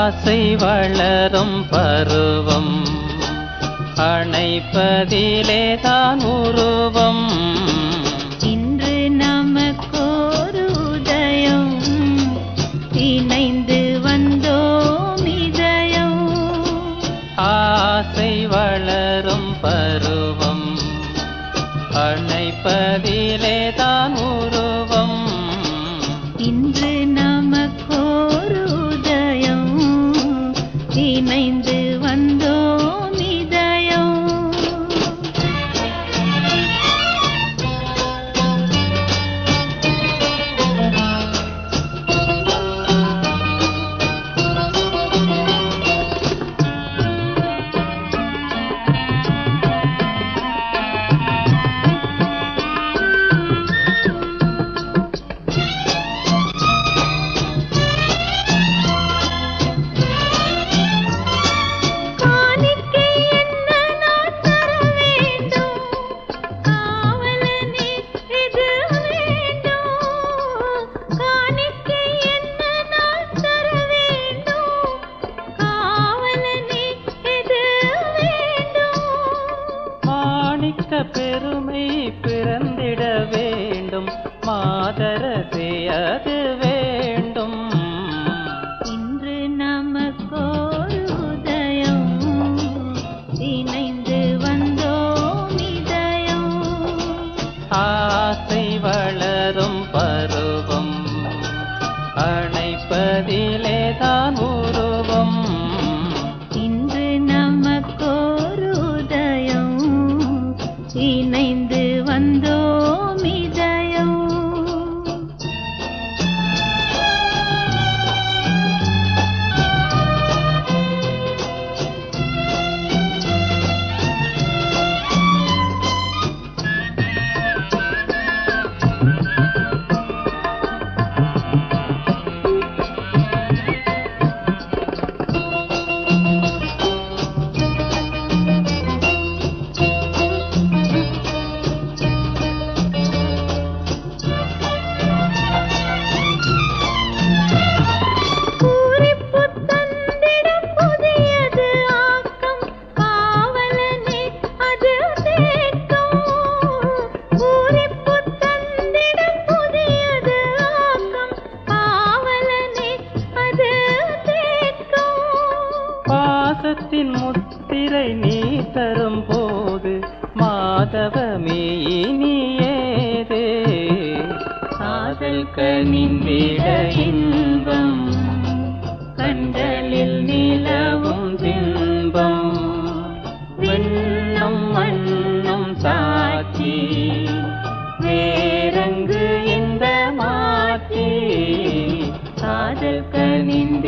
ஆசை வளரும் பருவம் அணைப்பதிலே தான் உருவம் இன்று நமக்கோரு உதயம் இணைந்து வந்தோம் இதயம் ஆசை வளரும் பருவம் அணைப்பதிலே தான் உருவம் இன்று நமக்கோரு உதயம் இணைந்து வந்தோம் இதயம் காணிக்கை என்ன நான் தர வேண்டும் காவலனே இது வேண்டும் காணிக்கை என்ன நான் தர வேண்டும் காவலனே இது வேண்டும் மாணிக்க பெருமை பிறந்திட வேண்டும் மாதரசே அது வேண்டும் இன்று நமக்கோரு உதயம் இணைந்து வந்தோம் இதயம் ஆசை வளரும் பருவம் அணைப்பதிலே தான் உருவம் இன்று நமக்கோரு உதயம் இணைந்து வந்தோம் இதயம் பூரிப்பு தந்திடும் புதியது ஆக்கம் காவலனே அது தேக்கம் பூரிப்பு தந்திடும் புதியது ஆக்கம் காவலனே அது தேக்கம் பாசத்தின் முத்திரை நீ தரும் போது மாதவமே இனியேது காதல் கனிந்திட இன்பம் கண்களில் நிலவும் தின்பம் விண்ணும் மண்ணும் சாட்சி வேறங்கு இந்த மாற்றி காதல் கனிந்திட